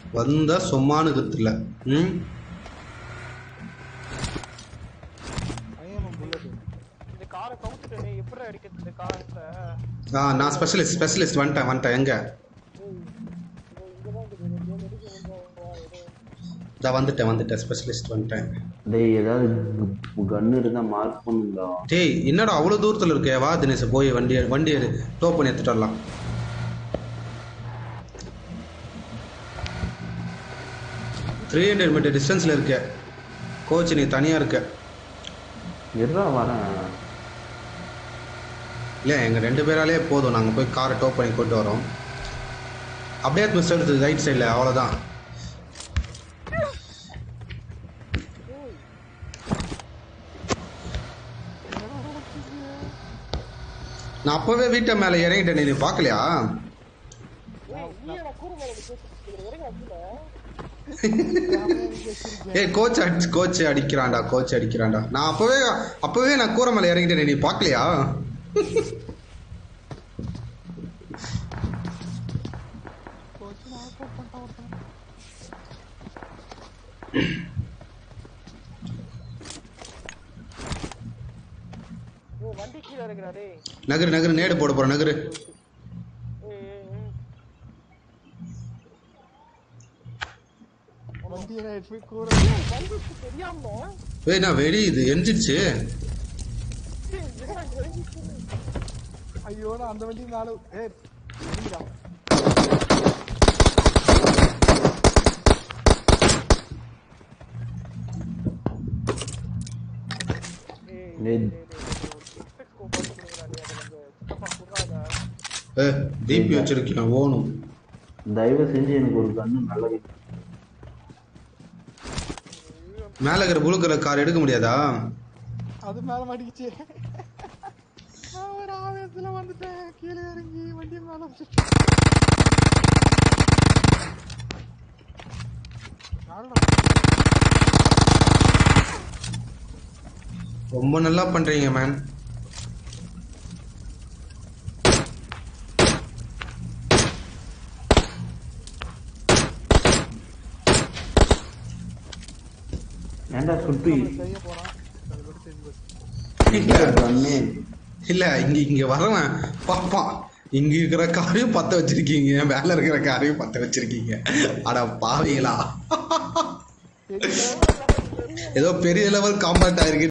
வந்தா சும்மானு கத்துல ம் IIM bullet இந்த காரை கவுத்துட்டே எப்படி அடிக்கிறது இந்த காரை ஆ நான் ஸ்பெஷலிஸ்ட் ஸ்பெஷலிஸ்ட் வந்துட்டேன் வந்துட்டேன் எங்க இதா வந்துட்டேன் வந்துட்டேன் ஸ்பெஷலிஸ்ட் வந்துட்டேன் டேய் ஏதாவது கன்னு இருந்தா மார்க் பண்ணுடா டேய் என்னடா அவ்வளோ தூரத்தில் இருக்கே வா தினேஷ் போய் வண்டி வண்டி டோ பண்ணி எடுத்துட்டு வரலாம் த்ரீ ஹண்ட்ரட் மீட்டர் டிஸ்டன்ஸில் இருக்க கோச் நீ தனியாக இருக்க எட்ரா வரேன் இல்லை எங்கள் ரெண்டு பேராலே போதும் நாங்கள் போய் காரை டோ பண்ணி கொண்டு வரோம் அப்படியே மிஸ் எடுத்து ரைட் சைடில் அவ்வளோதான் நான் அப்போவே வீட்டை மேலே இறங்கிட்டேன் நீ பார்க்கலையா ஏய் கோச் அடி கோச் அடிக்கிறான்டா கோச் அடிக்கிறான்டா நான் அப்போவே அப்போவே நான் கூரை மேலே இறங்கிட்டேன் நீ பார்க்கலையா ஓ வண்டி கீழே இருக்கிறாரே நகரு நகரு நேடு போட போகிறேன் நகரு வண்டியை நான் எடுத்து போய் கூற வண்டிக்கு தெரியாம ஏய் நான் வெடி இது எரிஞ்சிடுச்சு ஐயோ நான் அந்த வண்டி மேல ஏ எரியுடா. டேய் ஏ டிபி வச்சிருக்கேன் ஓணும் தயவு செஞ்சு எனக்கு ஒரு கன்னு நல்ல மேலே இருக்கிற ப்ளூ கலர் கார் எடுக்க முடியாதா அது மேல மாட்டிக்கிச்சு நான் ஒரு ஆவேசத்துல வந்துட்டேன் கீழே இறங்கி வண்டி மேல வச்சுட்டு ரொம்ப நல்லா பண்றீங்க மேன் ஏன்டா சுட்டு செய்ய போறான் அது கூட தெரிஞ்சு போச்சு. இல்ல கண்ணு இல்ல இங்க இங்க வரவன் பாப்பான் இங்க இருக்கிற காரையும் பத்த வச்சிருக்கீங்க மேல இருக்கிற காரையும் பத்த வச்சிருக்கீங்க அட பாவீங்களா ஏதோ பெரிய லெவல் காம்பாக்ட் ஆயிருக்கு